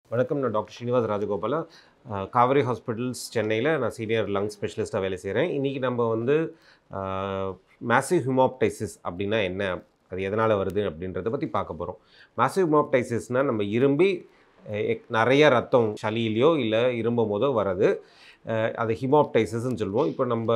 வணக்கம் நான் டாக்டர் ஸ்ரீனிவாஸ் ராஜகோபாலா அஹ், காவேரி ஹாஸ்பிட்டல்ஸ் சென்னையில் நான் சீனியர் லங் ஸ்பெஷலிஸ்ட்டாக வேலை செய்கிறேன் இன்றைக்கி நம்ம வந்து மேசிவ் ஹிமாப்டைசிஸ் அப்படின்னா என்ன அது எதனால் வருது அப்படின்றத பற்றி பார்க்க போகிறோம் மேசிவ் ஹிமாப்டைசிஸ்னால் நம்ம இரும்பி அஹ், எக்- நிறைய ரத்தம் சளியிலையோ இல்லை இரும்பும் போதோ வர்றது அஹ், அது ஹிமாப்டைசிஸ்ன்னு சொல்லுவோம் இப்போ நம்ம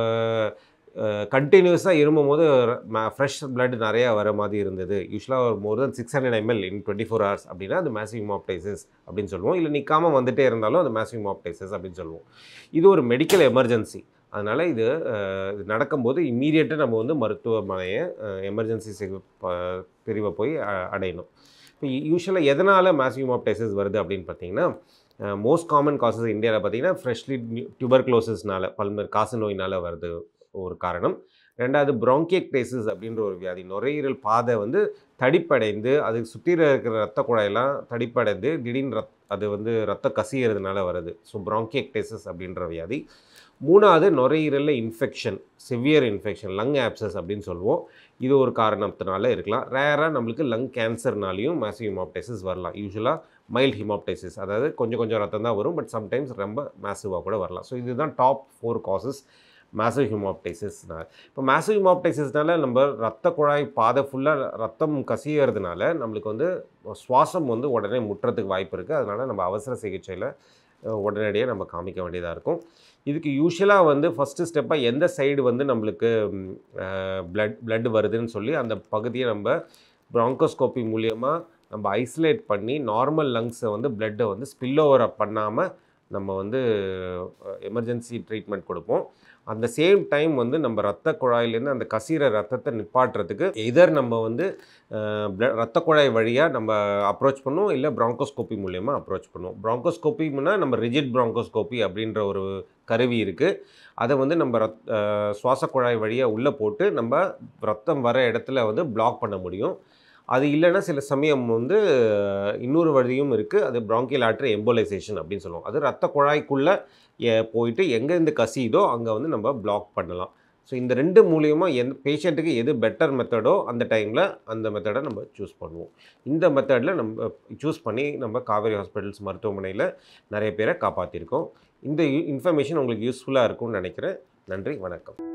கண்டினியூஸாக இருமும் போது ஃப்ரெஷ் blood நிறையா வர மாதிரி இருந்தது யூஸ்வலாக ஒரு more than six hundred ML in twenty four hours அப்படின்னா அது மேசிவ் ஹிமாப்டைசிஸ் அப்படின்னு சொல்லுவோம் இல்லை நிற்காம வந்துட்டே இருந்தாலும் அது மேசிவ் ஹிமாப்டைசிஸ் அப்படின்னு சொல்லுவோம் இது ஒரு மெடிக்கல் எமர்ஜென்சி அதனால் இது அஹ், இது நடக்கும்போது இம்மீடியட்டாக நம்ம வந்து மருத்துவமனையை எமர்ஜென்சி பிரிவை போய் அ- அடையணும் இப்போ யூஸ்வலாக எதனால் மேசிவ் ஹிமாப்டைசிஸ் வருது அப்படின்னு பார்த்தீங்கன்னா மோஸ்ட் காமன் காசஸ் இந்தியாவில் பார்த்தீங்கன்னா ஃப்ரெஷ்லி டியூபர்க்ளோசிஸ்னால பல்மர் காசு நோயினால் வருது ஒரு காரணம் ரெண்டாவது bronchiectasis அப்படின்ற ஒரு வியாதி நுரையீரல் பாதை வந்து தடிப்படைந்து அதுக்கு சுற்றி இருக்கிற ரத்த குழாயெல்லாம் தடிப்படைந்து திடீர்னு ரத் அது வந்து ரத்த கசியறதுனால வருது ஸோ bronchiectasis அப்படின்ற வியாதி மூணாவது நுரையீரலில் infection severe infection lung abscess அப்படின்னு சொல்லுவோம் இது ஒரு காரணத்தினால இருக்கலாம் ரேராக நம்மளுக்கு லங் கேன்சர்னாலையும் மேசிவ் ஹிமாப்டைசிஸ் வரலாம் யூஸ்வலாக மைல்ட் ஹிமாப்டைசிஸ் அதாவது கொஞ்சம் கொஞ்சம் ரத்தம் தான் வரும் பட் சம்டைம்ஸ் ரொம்ப மேசிவாக கூட வரலாம் ஸோ இதுதான் டாப் ஃபோர் காசஸ் மேசிவ் ஹிமாப்டைசிஸ்னால் இப்போ மேசிவ் ஹிமாப்டைசிஸ்னால நம்ம ரத்த குழாய் பாதை ஃபுல்லாக ரத்தம் கசியறதுனால நம்மளுக்கு வந்து சுவாசம் வந்து உடனே முட்டுறதுக்கு வாய்ப்பு இருக்குது அதனால் நம்ம அவசர சிகிச்சையில் உடனடியாக நம்ம காமிக்க வேண்டியதாக இருக்கும் இதுக்கு யூஸ்வலாக வந்து ஃபஸ்ட்டு ஸ்டெப்பாக எந்த சைடு வந்து நம்மளுக்கு பிளட் blood வருதுன்னு சொல்லி அந்த பகுதியை நம்ம ப்ராங்கோஸ்கோப்பி மூலியமாக நம்ம ஐசோலேட் பண்ணி நார்மல் லங்ஸை வந்து பிளட்டை வந்து ஸ்பில் ஓவர் பண்ணாமல் நம்ம வந்து எமர்ஜென்சி ட்ரீட்மெண்ட் கொடுப்போம் அந்த சேம் டைம் வந்து நம்ம ரத்த குழாயிலேருந்து அந்த கசிகிற ரத்தத்தை நிப்பாட்டுறதுக்கு எதர் நம்ம வந்து அஹ், blood- ரத்த குழாய் வழியாக நம்ம அப்ரோச் பண்ணுவோம் இல்லை ப்ராங்கோஸ்கோப்பி மூலயமா அப்ரோச் பண்ணுவோம் ப்ராங்கோஸ்கோப்பின்னா நம்ம ரிஜிட் ப்ராங்கோஸ்கோப்பி அப்படின்ற ஒரு கருவி இருக்குது அதை வந்து நம்ம ரத் அஹ், சுவாச குழாய் வழியாக உள்ளே போட்டு நம்ம ரத்தம் வர இடத்துல வந்து பிளாக் பண்ண முடியும் அது இல்லைன்னா சில சமயம் வந்து அஹ், இன்னொரு வழியும் இருக்குது அது bronchial artery எம்போலைசேஷன் அப்படின்னு சொல்லுவோம் அது ரத்த குழாய்க்குள்ளே போயிட்டு எங்கேருந்து கசியுதோ அங்கே வந்து நம்ம பிளாக் பண்ணலாம் ஸோ இந்த ரெண்டு மூலியமாக எந்த பேஷண்ட்டுக்கு எது பெட்டர் மெத்தடோ அந்த டைமில் அந்த மெத்தடை நம்ம சூஸ் பண்ணுவோம் இந்த மெத்தடில் நம்ம சூஸ் பண்ணி நம்ம காவேரி ஹாஸ்பிட்டல்ஸ் மருத்துவமனையில் நிறைய பேரை காப்பாற்றிருக்கோம் இந்த இன்ஃபர்மேஷன் உங்களுக்கு யூஸ்ஃபுல்லாக இருக்கும்னு நினைக்கிறேன் நன்றி வணக்கம்